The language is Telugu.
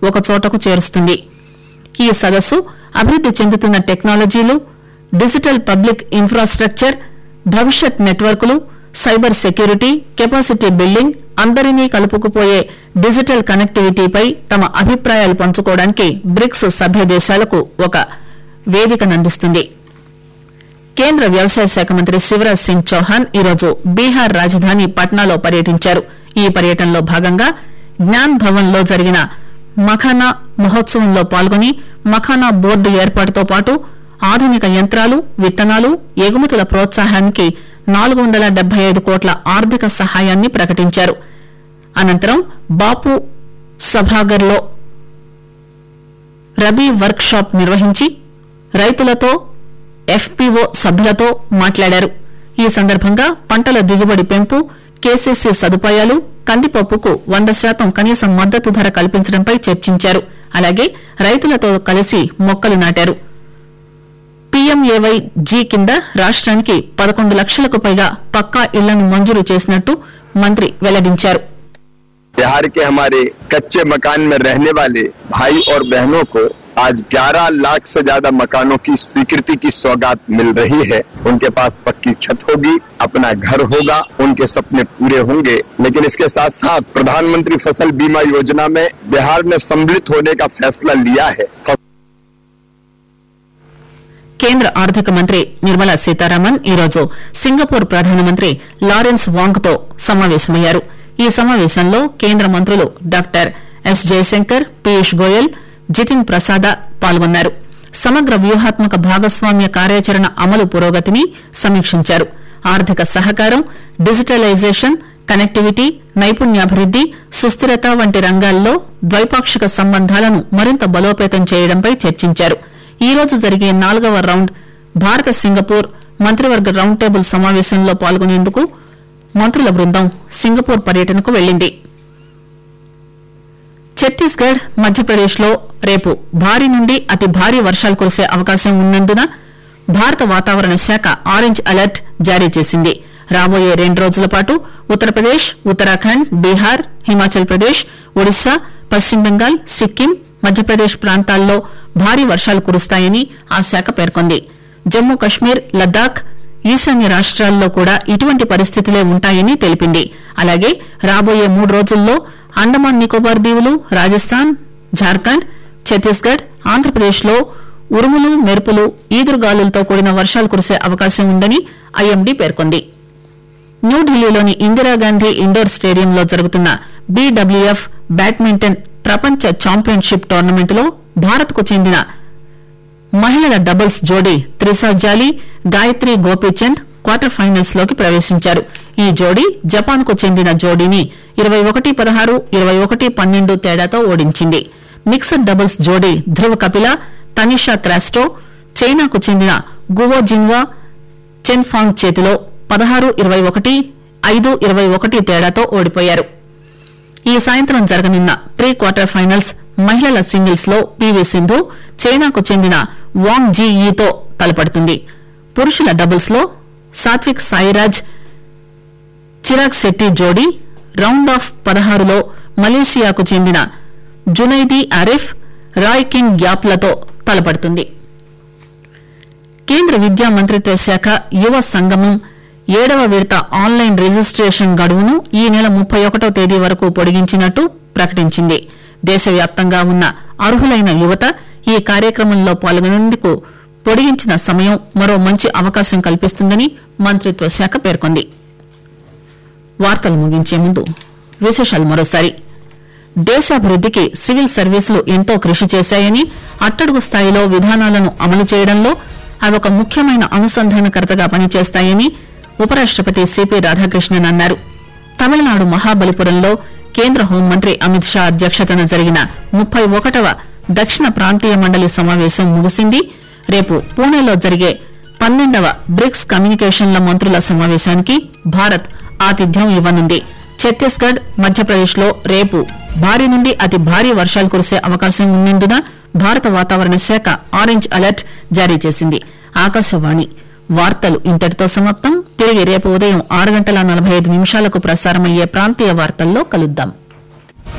ఒక చోటకు చేరుస్తుంది ఈ సదస్సు అభివృద్ది చెందుతున్న టెక్నాలజీలు డిజిటల్ పబ్లిక్ ఇన్ఫ్రాస్ట్రక్చర్ భవిష్యత్ నెట్వర్కులు సైబర్ సెక్యూరిటీ కెపాసిటీ బిల్డింగ్ అందరినీ కలుపుకుపోయే డిజిటల్ కనెక్టివిటీపై తమ అభిప్రాయాలు పంచుకోవడానికి బ్రిక్స్ సభ్య దేశాలకు ఒక వేదికనందిస్తుంది కేంద్ర వ్యవసాయ శాఖ మంత్రి శివరాజ్ సింగ్ చౌహాన్ ఈరోజు బీహార్ రాజధాని పట్నాలో పర్యటించారు ఈ పర్యటనలో భాగంగా జ్ఞాన్ భవన్ లో జరిగిన మఖానా మహోత్సవంలో పాల్గొని మఖానా బోర్డు ఏర్పాటుతో పాటు ఆధునిక యంత్రాలు విత్తనాలు ఎగుమతుల ప్రోత్సాహానికి నాలుగు వందల డెబ్బై ఐదు కోట్ల ఆర్థిక సహాయాన్ని ప్రకటించారు అనంతరం బాపు సభాగర్ లో రబీ వర్క్ షాప్ నిర్వహించి రైతులతో ఎఫ్పీఓ సభ్యులతో మాట్లాడారు ఈ సందర్భంగా పంటల దిగుబడి పెంపు కేసీసీ సదుపాయాలు కందిపప్పుకు వంద శాతం కనీస మద్దతు ధర కల్పించడంపై చర్చించారు అలాగే రైతులతో కలిసి మొక్కలు నాటారు పీఎంఏవై జీ కింద రాష్ట్రానికి పదకొండు లక్షలకు పైగా పక్కా ఇళ్లను మంజూరు చేసినట్టు మంత్రి వెల్లడించారు बिहार के हमारे कच्चे मकान में रहने वाले भाई और बहनों को आज 11 लाख से ज्यादा मकानों की स्वीकृति की सौगात मिल रही है उनके पास पक्की छत होगी अपना घर होगा उनके सपने पूरे होंगे लेकिन इसके साथ साथ प्रधानमंत्री फसल बीमा योजना में बिहार ने सम्मिलित होने का फैसला लिया है కేంద్ర ఆర్థిక మంత్రి నిర్మలా సీతారామన్ ఈరోజు సింగపూర్ ప్రధానమంత్రి లారెన్స్ వాంగ్ తో సమావేశమయ్యారు ఈ సమావేశంలో కేంద్ర మంత్రులు డాక్టర్ ఎస్ జయశంకర్ పీయూష్ గోయల్ జితిన్ ప్రసాద పాల్గొన్నారు సమగ్ర వ్యూహాత్మక భాగస్వామ్య కార్యాచరణ అమలు పురోగతిని సమీక్షించారు ఆర్థిక సహకారం డిజిటలైజేషన్ కనెక్టివిటీ నైపుణ్యాభివృద్ది సుస్థిరత వంటి రంగాల్లో ద్వైపాక్షిక సంబంధాలను మరింత బలోపేతం చేయడంపై చర్చించారు ఈ రోజు జరిగే నాలుగవ రౌండ్ భారత సింగపూర్ మంత్రివర్గ రౌండ్ టేబుల్ సమావేశంలో పాల్గొనేందుకు మంత్రుల బృందం సింగపూర్ పర్యటనకు వెళ్లింది ఛత్తీస్గఢ్ మధ్యప్రదేశ్ లో రేపు భారీ నుండి అతి భారీ వర్షాలు కురిసే అవకాశం ఉన్నందున భారత వాతావరణ శాఖ ఆరెంజ్ అలర్ట్ జారీ చేసింది రాబోయే రెండు రోజుల పాటు ఉత్తరప్రదేశ్ ఉత్తరాఖండ్ బీహార్ హిమాచల్ ప్రదేశ్ ఒడిశా పశ్చిమ బెంగాల్ సిక్కిం మధ్యప్రదేశ్ ప్రాంతాల్లో భారీ వర్షాలు కురుస్తాయని ఆ శాఖ పేర్కొంది జమ్మూ కశ్మీర్ లద్దాఖ్ ఈశాన్య రాష్ట్రాల్లో కూడా ఇటువంటి పరిస్థితులే ఉంటాయని తెలిపింది అలాగే రాబోయే మూడు రోజుల్లో అండమాన్ నికోబార్ దీవులు రాజస్థాన్ జార్ఖండ్ ఛత్తీస్గఢ్ ఆంధ్రప్రదేశ్ లో ఉరుములు మెరుపులు ఈదురుగాలులతో కూడిన వర్షాలు కురిసే అవకాశం ఉందని ఐఎండీ పేర్కొంది న్యూఢిల్లీలోని ఇందిరాగాంధీ ఇండోర్ స్టేడియంలో జరుగుతున్న బీడబ్ల్యూఎఫ్ బ్యాడ్మింటన్ ప్రపంచ ఛాంపియన్షిప్ టోర్నమెంట్లో భారత్కు చెందిన మహిళల డబుల్స్ జోడీ త్రిసా జాలి గాయత్రి గోపీచంద్ క్వార్టర్ ఫైనల్స్ లోకి ప్రవేశించారు ఈ జోడీ జపాన్ కు చెందిన జోడీని ఇరవై ఒకటి పదహారు ఇరవై ఒకటి పన్నెండు తేడాతో ఓడించింది మిక్స్డ్ డబుల్స్ జోడీ ధ్రువ కపిల తనిషా క్రాస్టో చైనాకు చెందిన గువో జిన్వా చెన్ ఫాంగ్ చేతిలో పదహారు ఇరవై ఒకటి ఐదు ఇరవై ఒకటి తేడాతో ఓడిపోయారు ఈ సాయంత్రం జరగనున్న ప్రీ క్వార్టర్ ఫైనల్స్ మహిళల సింగిల్స్ లో పీవీ సింధు చైనాకు చెందిన వాంగ్ జీ ఈతో తలపడుతుంది పురుషుల డబుల్స్ లో సాత్విక్ సాయిరాజ్ చిరాగ్ శెట్టి జోడీ రౌండ్ ఆఫ్ పదహారులో మలేషియాకు చెందిన జునైదీ ఆరిఫ్ రాయ్ కింగ్ గ్యాప్లతో తలపడుతుంది కేంద్ర విద్యా మంత్రిత్వ శాఖ యువ సంగమం ఏడవ విడత ఆన్లైన్ రిజిస్ట్రేషన్ గడువును ఈ నెల ముప్పై ఒకటో తేదీ వరకు పొడిగించినట్టు ప్రకటించింది దేశవ్యాప్తంగా ఉన్న అర్హులైన యువత ఈ కార్యక్రమంలో పాల్గొనేందుకు పొడిగించిన సమయం మరో మంచి అవకాశం కల్పిస్తుందని మంత్రిత్వ శాఖ పేర్కొంది వార్తలు ముగించే ముందు విశేషాలు మరోసారి దేశాభివృద్దికి సివిల్ సర్వీసులు ఎంతో కృషి చేశాయని అట్టడుగు స్థాయిలో విధానాలను అమలు చేయడంలో అవి ఒక ముఖ్యమైన అనుసంధానకర్తగా పనిచేస్తాయని ఉపరాష్టపతి సిపి రాధాకృష్ణన్ అన్నారు తమిళనాడు మహాబలిపురంలో కేంద్ర హోంమంత్రి అమిత్ షా అధ్యక్షతన జరిగిన ముప్పై ఒకటవ దక్షిణ ప్రాంతీయ మండలి సమావేశం ముగిసింది రేపు పూణేలో జరిగే పన్నెండవ బ్రిక్స్ కమ్యూనికేషన్ల మంత్రుల సమావేశానికి భారత్ ఆతిథ్యం ఇవ్వనుంది ఛత్తీస్గఢ్ మధ్యప్రదేశ్ లో రేపు భారీ నుండి అతి భారీ వర్షాలు కురిసే అవకాశం ఉన్నందున భారత వాతావరణ శాఖ ఆరెంజ్ అలర్ట్ జారీ చేసింది ఆకాశవాణి వార్తలు ఇంతటితో సమాప్తం తిరిగి రేపు ఉదయం ఆరు గంటల నలభై ఐదు నిమిషాలకు ప్రసారమయ్యే ప్రాంతీయ వార్తల్లో కలుద్దాం